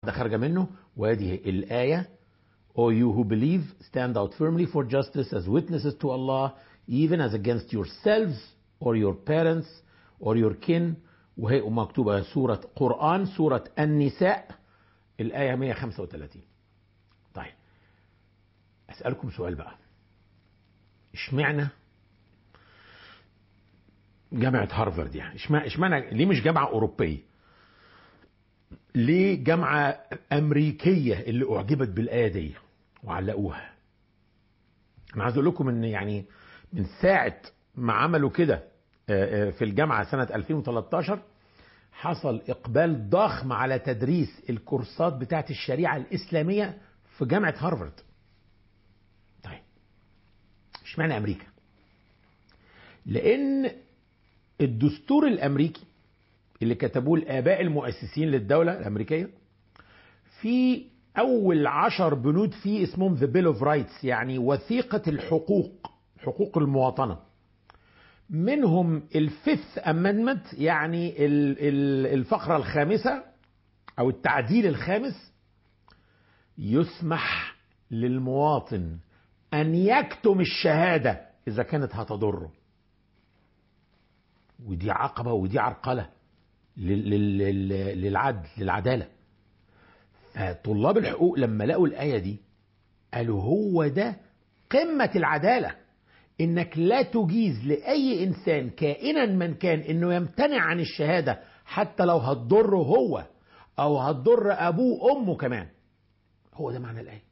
ده خارجة منه وهذه الآية O you who believe stand out firmly for justice as witnesses to Allah even as against yourselves or your parents or your kin وهي مكتوبة سورة قرآن سورة النساء الآية 135 طيب أسألكم سؤال بقى اشمعنى جامعة هارفارد يعني اشمعنى اشمعنى ليه مش جامعة أوروبية ليه جامعة أمريكية اللي أعجبت بالآية دي وعلقوها أنا عايز أقول لكم إن يعني من ساعة ما عملوا كده في الجامعة سنة 2013 حصل إقبال ضخم على تدريس الكورسات بتاعت الشريعة الإسلامية في جامعة هارفارد طيب اشمعنى أمريكا لأن الدستور الأمريكي اللي كتبوه الآباء المؤسسين للدولة الأمريكية في أول عشر بنود فيه اسمهم The Bill of Rights يعني وثيقة الحقوق حقوق المواطنة منهم الفيفث امندمنت يعني الفقرة الخامسة أو التعديل الخامس يسمح للمواطن أن يكتم الشهادة إذا كانت هتضره ودي عقبة ودي عرقلة للعدل للعدالة فطلاب الحقوق لما لقوا الآية دي قالوا هو ده قمة العدالة انك لا تجيز لاي انسان كائنا من كان انه يمتنع عن الشهاده حتى لو هتضره هو او هتضر ابوه وامه كمان هو ده معنى الايه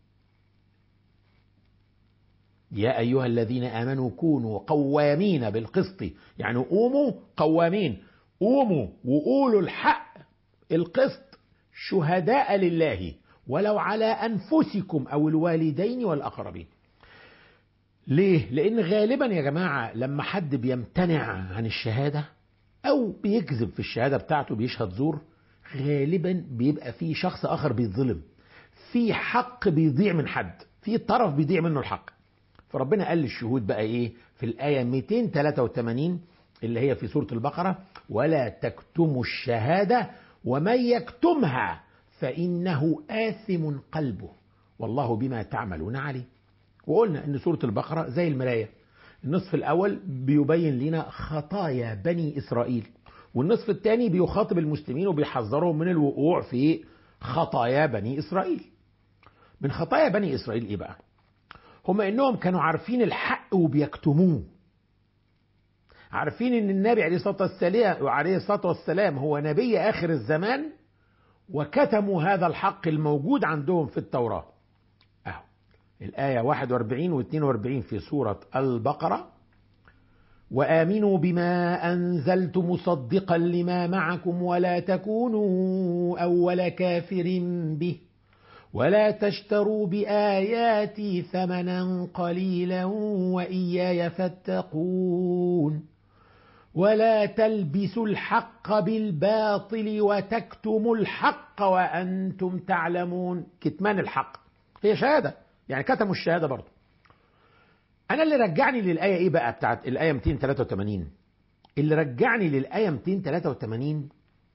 يا ايها الذين امنوا كونوا قوامين بالقسط يعني قوموا قوامين قوموا وقولوا الحق القسط شهداء لله ولو على انفسكم او الوالدين والاقربين ليه؟ لأن غالبا يا جماعة لما حد بيمتنع عن الشهادة أو بيكذب في الشهادة بتاعته بيشهد زور غالبا بيبقى في شخص آخر بيتظلم في حق بيضيع من حد في طرف بيضيع منه الحق فربنا قال للشهود بقى إيه في الآية 283 اللي هي في سورة البقرة ولا تكتموا الشهادة ومن يكتمها فإنه آثم قلبه والله بما تعملون عليم وقلنا ان سوره البقره زي المرايه النصف الاول بيبين لنا خطايا بني اسرائيل والنصف الثاني بيخاطب المسلمين وبيحذرهم من الوقوع في خطايا بني اسرائيل من خطايا بني اسرائيل ايه بقى هم انهم كانوا عارفين الحق وبيكتموه عارفين ان النبي عليه الصلاه والسلام وعليه الصلاه والسلام هو نبي اخر الزمان وكتموا هذا الحق الموجود عندهم في التوراه الآية 41 و 42 في سورة البقرة وآمنوا بما أنزلت مصدقا لما معكم ولا تكونوا أول كافر به ولا تشتروا بآياتي ثمنا قليلا وإياي فاتقون ولا تلبسوا الحق بالباطل وتكتموا الحق وأنتم تعلمون كتمان الحق هي شهاده يعني كتموا الشهاده برضه انا اللي رجعني للايه ايه بقى بتاعت الايه 283 اللي رجعني للايه 283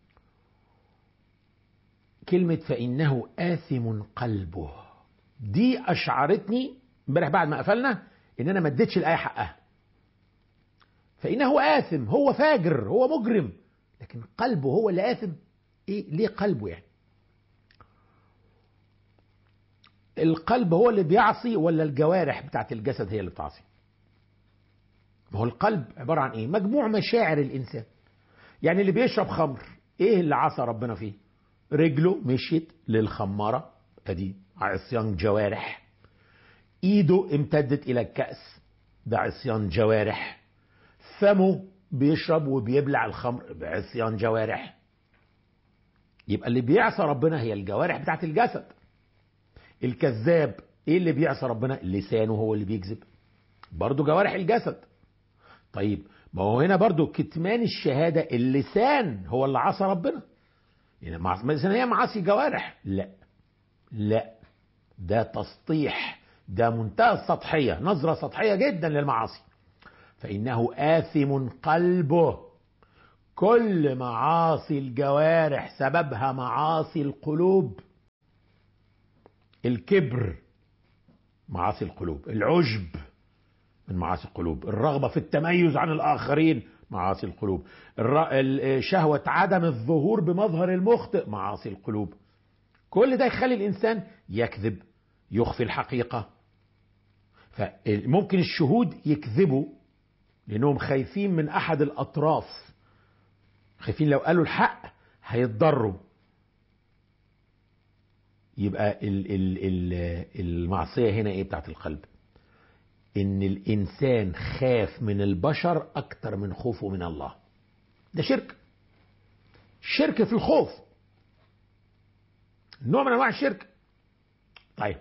كلمه فانه آثم قلبه دي اشعرتني امبارح بعد ما قفلنا ان انا ما اديتش الايه حقها فانه آثم هو فاجر هو مجرم لكن قلبه هو اللي آثم ايه ليه قلبه يعني القلب هو اللي بيعصي ولا الجوارح بتاعت الجسد هي اللي بتعصي ما هو القلب عبارة عن ايه مجموع مشاعر الانسان يعني اللي بيشرب خمر ايه اللي عصى ربنا فيه رجله مشيت للخمارة ادي عصيان جوارح ايده امتدت الى الكأس ده عصيان جوارح فمه بيشرب وبيبلع الخمر بعصيان جوارح يبقى اللي بيعصى ربنا هي الجوارح بتاعت الجسد الكذاب ايه اللي بيعصى ربنا لسانه هو اللي بيكذب برضه جوارح الجسد طيب ما هو هنا برضه كتمان الشهادة اللسان هو اللي عصى ربنا يعني مثلا هي معاصي جوارح لا لا ده تسطيح ده منتهى السطحية نظرة سطحية جدا للمعاصي فإنه آثم قلبه كل معاصي الجوارح سببها معاصي القلوب الكبر معاصي القلوب العجب من معاصي القلوب الرغبة في التميز عن الآخرين معاصي القلوب شهوة عدم الظهور بمظهر المخطئ معاصي القلوب كل ده يخلي الإنسان يكذب يخفي الحقيقة فممكن الشهود يكذبوا لأنهم خايفين من أحد الأطراف خايفين لو قالوا الحق هيتضروا يبقى ال ال ال المعصية هنا ايه بتاعت القلب ان الانسان خاف من البشر اكتر من خوفه من الله ده شرك شرك في الخوف نوع من انواع الشرك طيب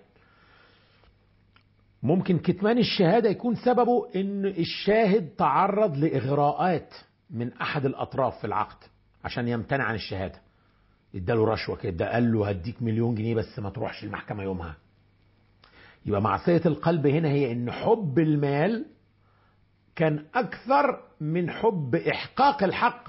ممكن كتمان الشهاده يكون سببه ان الشاهد تعرض لاغراءات من احد الاطراف في العقد عشان يمتنع عن الشهاده اداله رشوه كده قال له هديك مليون جنيه بس ما تروحش المحكمه يومها يبقى معصيه القلب هنا هي ان حب المال كان اكثر من حب احقاق الحق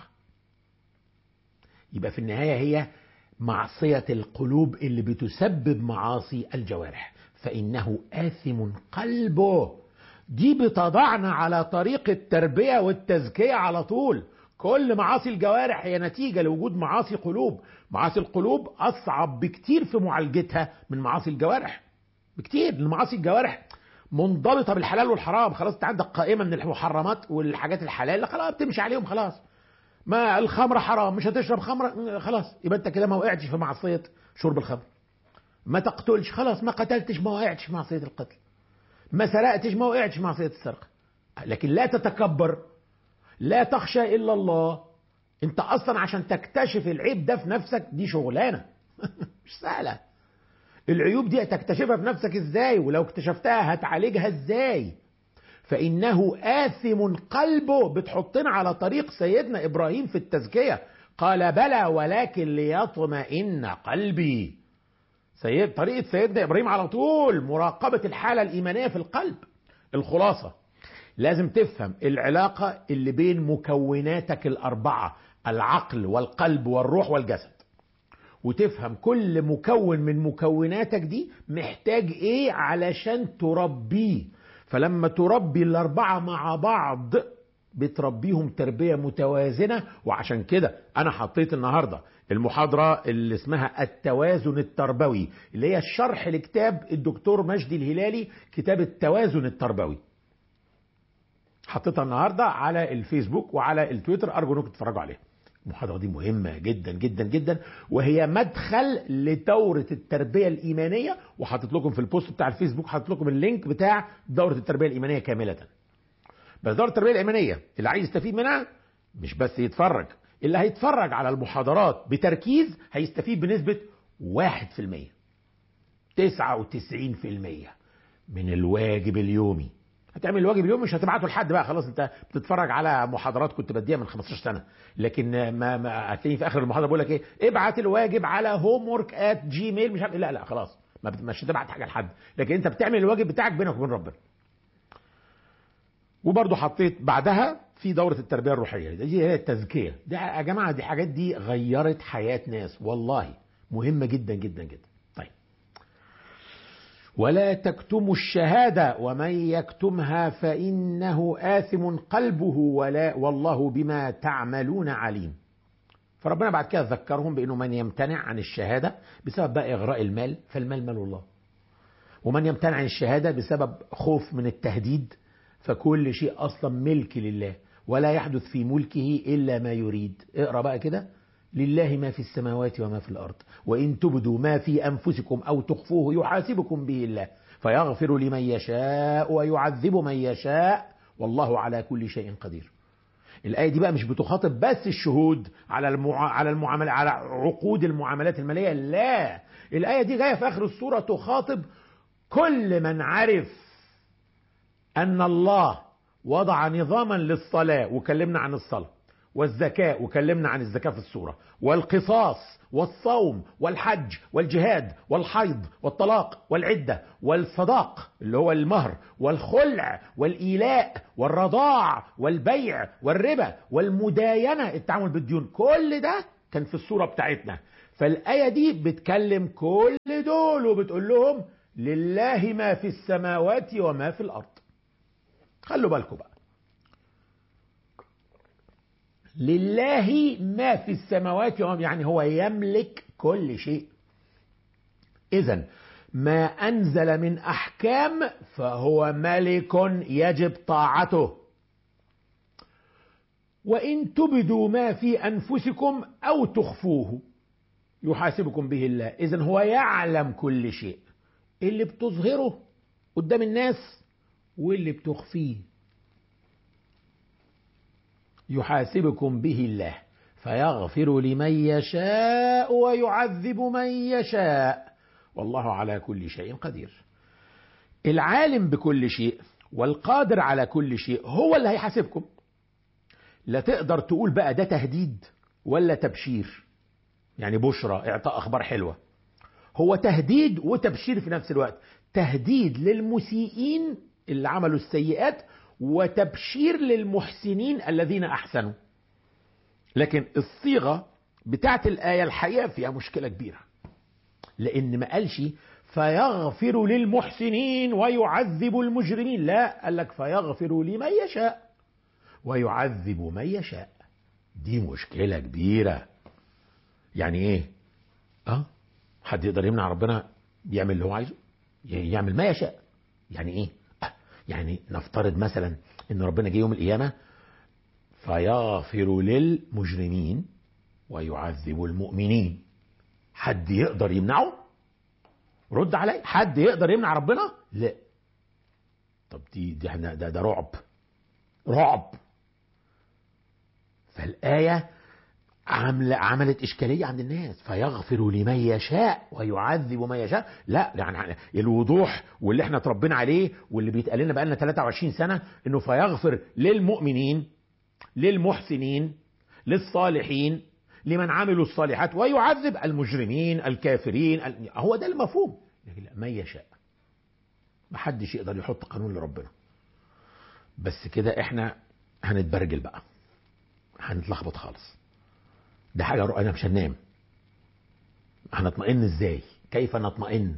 يبقى في النهايه هي معصيه القلوب اللي بتسبب معاصي الجوارح فانه اثم قلبه دي بتضعنا على طريق التربيه والتزكيه على طول كل معاصي الجوارح هي نتيجة لوجود معاصي قلوب معاصي القلوب أصعب بكتير في معالجتها من معاصي الجوارح بكتير لأن معاصي الجوارح منضبطة بالحلال والحرام خلاص انت عندك قائمة من المحرمات والحاجات الحلال خلاص بتمشي عليهم خلاص ما الخمر حرام مش هتشرب خمر خلاص يبقى انت كده ما وقعتش في معصية شرب الخمر ما تقتلش خلاص ما قتلتش ما وقعتش في معصية القتل ما سرقتش ما وقعتش في معصية السرقة لكن لا تتكبر لا تخشى الا الله انت اصلا عشان تكتشف العيب ده في نفسك دي شغلانه مش سهله العيوب دي تكتشفها في نفسك ازاي ولو اكتشفتها هتعالجها ازاي فانه آثم قلبه بتحطنا على طريق سيدنا ابراهيم في التزكيه قال بلى ولكن ليطمئن قلبي سيد طريقه سيدنا ابراهيم على طول مراقبه الحاله الايمانيه في القلب الخلاصه لازم تفهم العلاقة اللي بين مكوناتك الأربعة العقل والقلب والروح والجسد وتفهم كل مكون من مكوناتك دي محتاج ايه علشان تربيه فلما تربي الأربعة مع بعض بتربيهم تربية متوازنة وعشان كده أنا حطيت النهاردة المحاضرة اللي اسمها التوازن التربوي اللي هي الشرح لكتاب الدكتور مجدي الهلالي كتاب التوازن التربوي حطيتها النهارده على الفيسبوك وعلى التويتر ارجو انكم تتفرجوا عليها المحاضره دي مهمه جدا جدا جدا وهي مدخل لدوره التربيه الايمانيه وحاطط لكم في البوست بتاع الفيسبوك حاطط لكم اللينك بتاع دوره التربيه الايمانيه كامله بس دوره التربيه الايمانيه اللي عايز يستفيد منها مش بس يتفرج اللي هيتفرج على المحاضرات بتركيز هيستفيد بنسبه 1% 99% من الواجب اليومي هتعمل الواجب اليوم مش هتبعته لحد بقى خلاص انت بتتفرج على محاضرات كنت بديها من 15 سنه لكن ما, ما هتلاقيني في اخر المحاضره بقول لك ايه ابعت الواجب على هوم ورك ات جيميل مش عارف لا لا خلاص ما مش هتبعت حاجه لحد لكن انت بتعمل الواجب بتاعك بينك وبين ربنا وبرضه حطيت بعدها في دورة التربية الروحية دي هي التزكية دي يا جماعة دي حاجات دي غيرت حياة ناس والله مهمة جدا جدا جدا ولا تكتموا الشهادة ومن يكتمها فإنه آثم قلبه ولا والله بما تعملون عليم فربنا بعد كده ذكرهم بأنه من يمتنع عن الشهادة بسبب بقى إغراء المال فالمال مال الله ومن يمتنع عن الشهادة بسبب خوف من التهديد فكل شيء أصلا ملك لله ولا يحدث في ملكه إلا ما يريد اقرأ بقى كده لله ما في السماوات وما في الأرض وإن تبدوا ما في أنفسكم أو تخفوه يحاسبكم به الله فيغفر لمن يشاء ويعذب من يشاء والله على كل شيء قدير الآية دي بقى مش بتخاطب بس الشهود على المع... على المعاملة على عقود المعاملات المالية لا الآية دي جاية في آخر السورة تخاطب كل من عرف أن الله وضع نظاما للصلاة وكلمنا عن الصلاة والزكاة وكلمنا عن الزكاة في السورة والقصاص والصوم والحج والجهاد والحيض والطلاق والعدة والصداق اللي هو المهر والخلع والإيلاء والرضاع والبيع والربا والمداينة التعامل بالديون كل ده كان في السورة بتاعتنا فالآية دي بتكلم كل دول وبتقول لهم لله ما في السماوات وما في الأرض خلوا بالكم بقى لله ما في السماوات وما يعني هو يملك كل شيء إذا ما أنزل من أحكام فهو ملك يجب طاعته وإن تبدوا ما في أنفسكم أو تخفوه يحاسبكم به الله إذا هو يعلم كل شيء اللي بتظهره قدام الناس واللي بتخفيه يحاسبكم به الله فيغفر لمن يشاء ويعذب من يشاء والله على كل شيء قدير العالم بكل شيء والقادر على كل شيء هو اللي هيحاسبكم لا تقدر تقول بقى ده تهديد ولا تبشير يعني بشرى اعطاء اخبار حلوه هو تهديد وتبشير في نفس الوقت تهديد للمسيئين اللي عملوا السيئات وتبشير للمحسنين الذين احسنوا لكن الصيغه بتاعت الايه الحقيقه فيها مشكله كبيره لان ما قالش فيغفر للمحسنين ويعذب المجرمين لا قال لك فيغفر لمن يشاء ويعذب من يشاء دي مشكله كبيره يعني ايه اه حد يقدر يمنع ربنا يعمل اللي هو عايزه يعمل ما يشاء يعني ايه آه يعني نفترض مثلا ان ربنا جه يوم القيامه فيغفر للمجرمين ويعذب المؤمنين حد يقدر يمنعه رد علي حد يقدر يمنع ربنا لا طب دي دي احنا ده, ده رعب رعب فالآية عمل عملت إشكالية عند الناس فيغفر لمن يشاء ويعذب من يشاء لا يعني الوضوح واللي احنا اتربينا عليه واللي بيتقال لنا بقالنا 23 سنة انه فيغفر للمؤمنين للمحسنين للصالحين لمن عملوا الصالحات ويعذب المجرمين الكافرين هو ده المفهوم لكن لا من يشاء ما حدش يقدر يحط قانون لربنا بس كده احنا هنتبرجل بقى هنتلخبط خالص ده حاجه انا مش هننام هنطمئن ازاي كيف نطمئن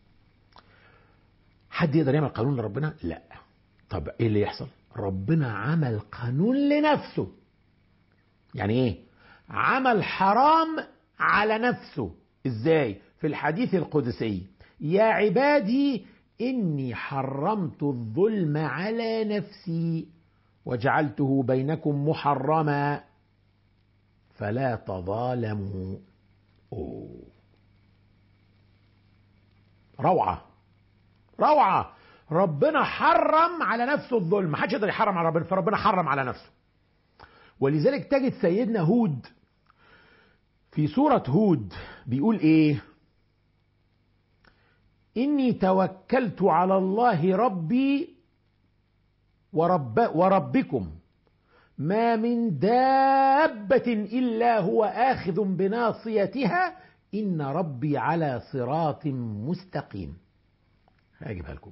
حد يقدر يعمل قانون لربنا لا طب ايه اللي يحصل ربنا عمل قانون لنفسه يعني ايه عمل حرام على نفسه ازاي في الحديث القدسي يا عبادي اني حرمت الظلم على نفسي وجعلته بينكم محرما فلا تظالموا أوه. روعة روعة ربنا حرم على نفسه الظلم ما حدش يقدر يحرم على ربنا فربنا حرم على نفسه ولذلك تجد سيدنا هود في سورة هود بيقول ايه إني توكلت على الله ربي ورب وربكم ما من دابة إلا هو آخذ بناصيتها إن ربي على صراط مستقيم هجيبها لكم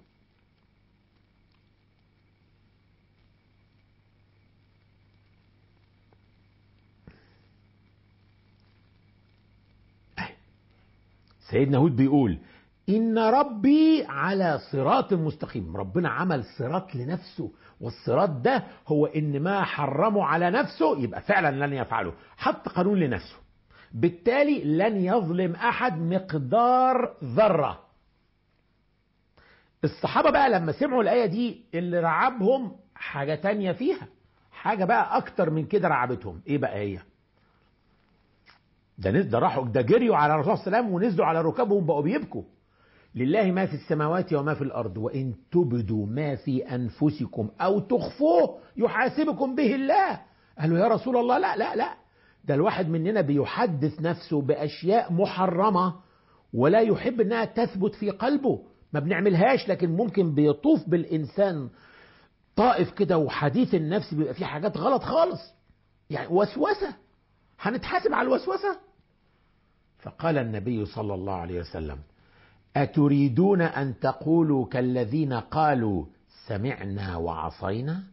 سيدنا هود بيقول إن ربي على صراط مستقيم ربنا عمل صراط لنفسه والصراط ده هو إن ما حرمه على نفسه يبقى فعلا لن يفعله حط قانون لنفسه بالتالي لن يظلم أحد مقدار ذرة الصحابة بقى لما سمعوا الآية دي اللي رعبهم حاجة تانية فيها حاجة بقى أكتر من كده رعبتهم إيه بقى هي ده ده راحوا ده جريوا على الرسول صلى الله عليه وسلم ونزلوا على ركابهم بقوا بيبكوا لله ما في السماوات وما في الأرض وإن تبدوا ما في أنفسكم أو تخفوه يحاسبكم به الله قالوا يا رسول الله لا لا لا ده الواحد مننا بيحدث نفسه بأشياء محرمة ولا يحب أنها تثبت في قلبه ما بنعملهاش لكن ممكن بيطوف بالإنسان طائف كده وحديث النفس بيبقى فيه حاجات غلط خالص يعني وسوسة هنتحاسب على الوسوسة فقال النبي صلى الله عليه وسلم أتريدون أن تقولوا كالذين قالوا سمعنا وعصينا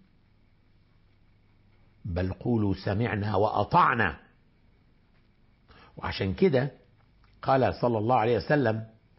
بل قولوا سمعنا وأطعنا وعشان كده قال صلى الله عليه وسلم